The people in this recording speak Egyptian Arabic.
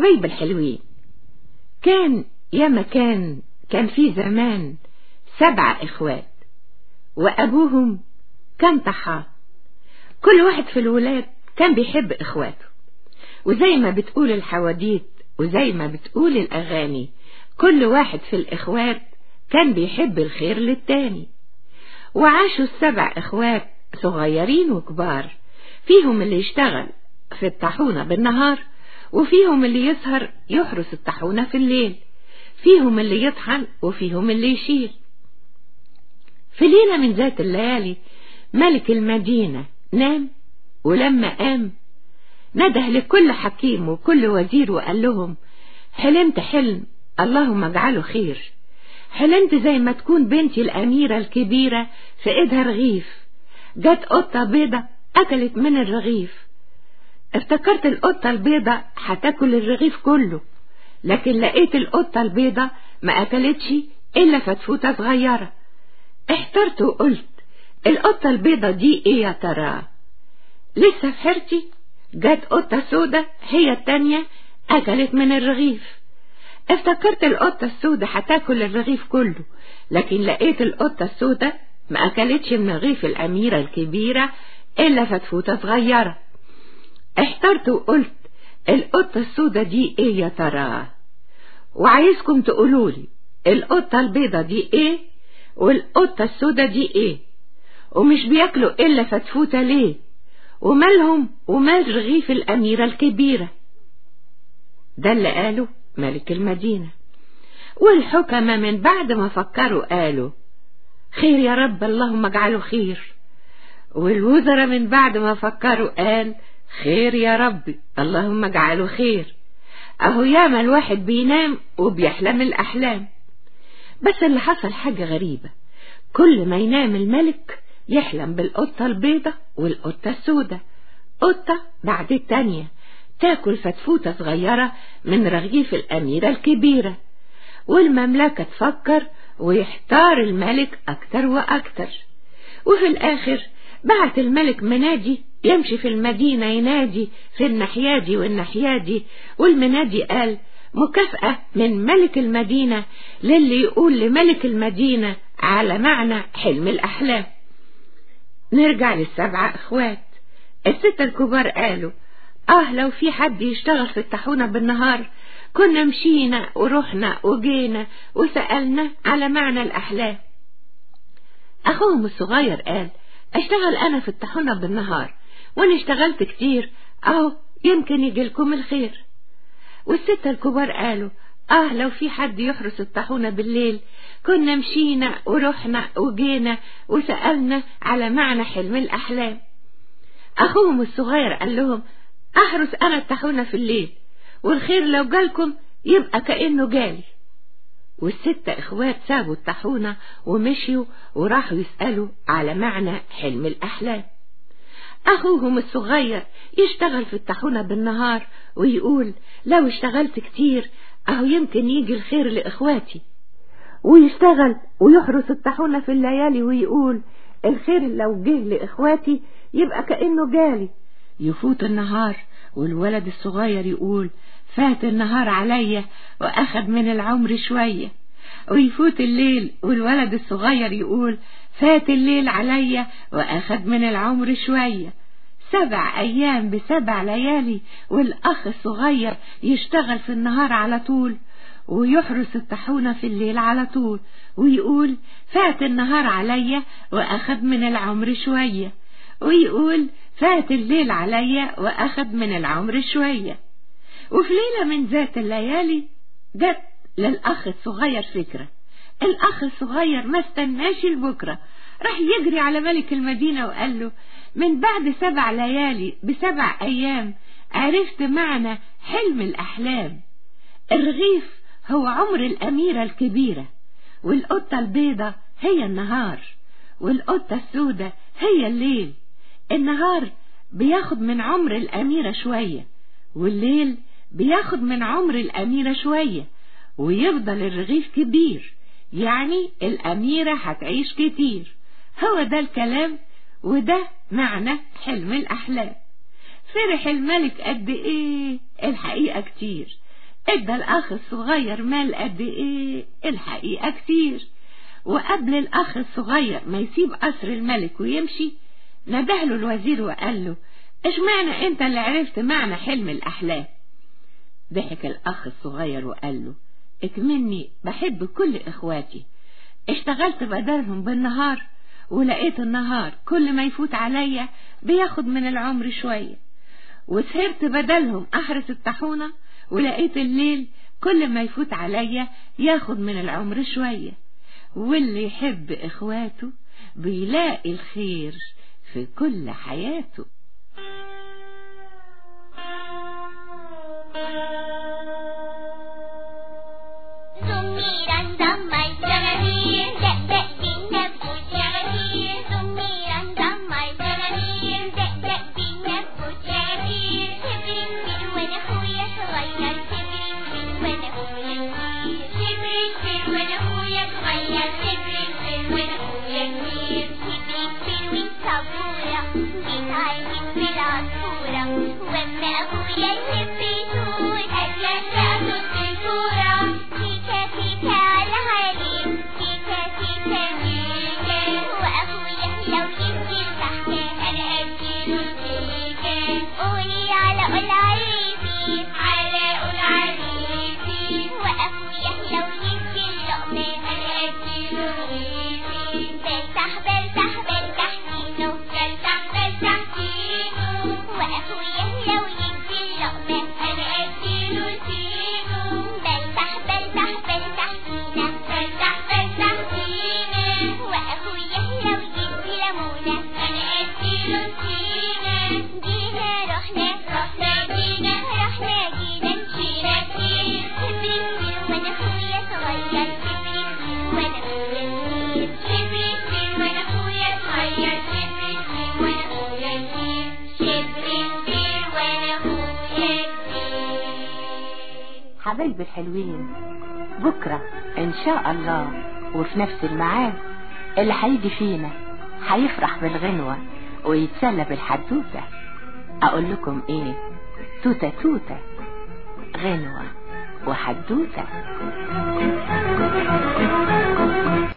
حبايب الحلوين كان يا مكان كان في زمان سبع إخوات وأبوهم كان طحان كل واحد في الولاد كان بيحب إخواته وزي ما بتقول الحواديت وزي ما بتقول الأغاني كل واحد في الإخوات كان بيحب الخير للتاني وعاشوا السبع إخوات صغيرين وكبار فيهم اللي يشتغل في الطاحونة بالنهار وفيهم اللي يسهر يحرس الطاحونة في الليل فيهم اللي يطحن وفيهم اللي يشيل في ليلة من ذات الليالي ملك المدينة نام ولما قام نده لكل حكيم وكل وزير وقال لهم حلمت حلم اللهم اجعله خير حلمت زي ما تكون بنتي الأميرة الكبيرة في إيدها رغيف جت قطة بيضة أكلت من الرغيف افتكرت القطة البيضة هتاكل الرغيف كله لكن لقيت القطة البيضة ما أكلتش إلا فتفوتة صغيرة احترت وقلت القطة البيضة دي ايه يا ترى لسه في حيرتي جت قطة سودة هي التانية أكلت من الرغيف افتكرت القطة السودة هتاكل الرغيف كله لكن لقيت القطة السودة ما أكلتش من رغيف الأميرة الكبيرة إلا فتفوتة صغيرة احترت وقلت القطة السودة دي ايه يا ترى وعايزكم تقولولي القطة البيضة دي ايه والقطة السودة دي ايه ومش بياكلوا الا فتفوتة ليه ومالهم ومال رغيف الأميرة الكبيرة ده اللي قاله ملك المدينة والحكمة من بعد ما فكروا قالوا خير يا رب اللهم اجعله خير والوزراء من بعد ما فكروا قال خير يا ربي اللهم اجعله خير اهو ياما الواحد بينام وبيحلم الأحلام بس اللي حصل حاجة غريبة كل ما ينام الملك يحلم بالقطة البيضة والقطة السودة قطة بعد التانية تاكل فتفوتة صغيرة من رغيف الأميرة الكبيرة والمملكة تفكر ويحتار الملك أكتر وأكتر وفي الآخر بعت الملك منادي يمشي في المدينة ينادي في النحيادي والنحيادي والمنادي قال مكافأة من ملك المدينة للي يقول لملك المدينة على معنى حلم الأحلام نرجع للسبعة اخوات الستة الكبار قالوا اه لو في حد يشتغل في الطاحونة بالنهار كنا مشينا ورحنا وجينا وسألنا على معنى الأحلام أخوهم الصغير قال أشتغل أنا في الطاحونة بالنهار وأنا اشتغلت كتير أهو يمكن يجيلكم الخير والستة الكبار قالوا آه لو في حد يحرس الطاحونة بالليل كنا مشينا ورحنا وجينا وسألنا على معنى حلم الأحلام أخوهم الصغير قال لهم أحرس أنا الطاحونة في الليل والخير لو جالكم يبقى كأنه جالي والستة إخوات سابوا الطاحونة ومشيوا وراحوا يسألوا على معنى حلم الأحلام أخوهم الصغير يشتغل في الطاحونة بالنهار ويقول لو اشتغلت كتير أهو يمكن يجي الخير لإخواتي ويشتغل ويحرس الطاحونة في الليالي ويقول الخير لو جه لإخواتي يبقى كأنه جالي يفوت النهار والولد الصغير يقول فات النهار عليا وأخد من العمر شوية ويفوت الليل والولد الصغير يقول فات الليل عليا وأخد من العمر شوية سبع أيام بسبع ليالي والأخ الصغير يشتغل في النهار على طول ويحرس الطاحونة في الليل على طول ويقول فات النهار عليا وأخد من العمر شوية ويقول فات الليل عليا وأخد من العمر شوية وفي ليلة من ذات الليالي جت للأخ الصغير فكرة الأخ الصغير ما استناش لبكرة راح يجري على ملك المدينة وقال له من بعد سبع ليالي بسبع أيام عرفت معنى حلم الأحلام الرغيف هو عمر الأميرة الكبيرة والقطة البيضة هي النهار والقطة السودة هي الليل النهار بياخد من عمر الأميرة شوية والليل بياخد من عمر الأميرة شوية ويفضل الرغيف كبير يعني الأميرة هتعيش كتير هو ده الكلام وده معنى حلم الأحلام فرح الملك قد إيه الحقيقة كتير ادى الاخ الصغير مال قد ايه الحقيقة كتير وقبل الاخ الصغير ما يسيب قصر الملك ويمشي ندهله الوزير وقال له اشمعنى انت اللي عرفت معنى حلم الاحلام ضحك الاخ الصغير وقال له اكمني بحب كل اخواتي اشتغلت بدلهم بالنهار ولقيت النهار كل ما يفوت عليا بياخد من العمر شوية وسهرت بدلهم احرس الطاحونة ولقيت الليل كل ما يفوت عليا ياخد من العمر شوية واللي يحب اخواته بيلاقي الخير في كل حياته Sumiran damai jagadir, dek dek bina bu jagadir. Sumiran damai jagadir, dek dek bina bu jagadir. Sibling bin wena huya صغير sibling bin wena huya كبير. Sibling bin wena huya صغير sibling bin wena huya كبير. Sibling bin من صبورة بيتعلم بالعصفورة وأما أبويا يحب يسور أجل رأسه الدكتورة تيتا تيتا على هالين تيتا تيتا ميكا وأبويا لو ينزل تحت أنا أديله الميكا قولي على قول عريفي على قول عريفي وأبويا لو ينزل لقمة أنا أديله رغيفي بلتح بلتح بلتح دينو بلتح بلتح دينو وأخويا لو ينزل لقمة أنا أديله الفينو بلتح بلتح بلتح دينا بلتح بلتح دينا وأخويا لو ينزل ليمونة أنا أديله التينة جينا رحنا رحنا جينا رحنا جينا مشينا كتير سبرين كبير وأنا أخويا صغير سبرين كبير وأنا أخويا كبير سبرين كبير وأنا أخويا صغير سبرين كبير وأنا أخويا كبير سبرين كبير وأنا أخويا كبير حبايبي الحلوين بكرة إن شاء الله وفي نفس الميعاد اللي هيجي فينا هيفرح بالغنوة ويتسلى بالحدوتة أقول لكم إيه توتة توتة غنوة وحدوتة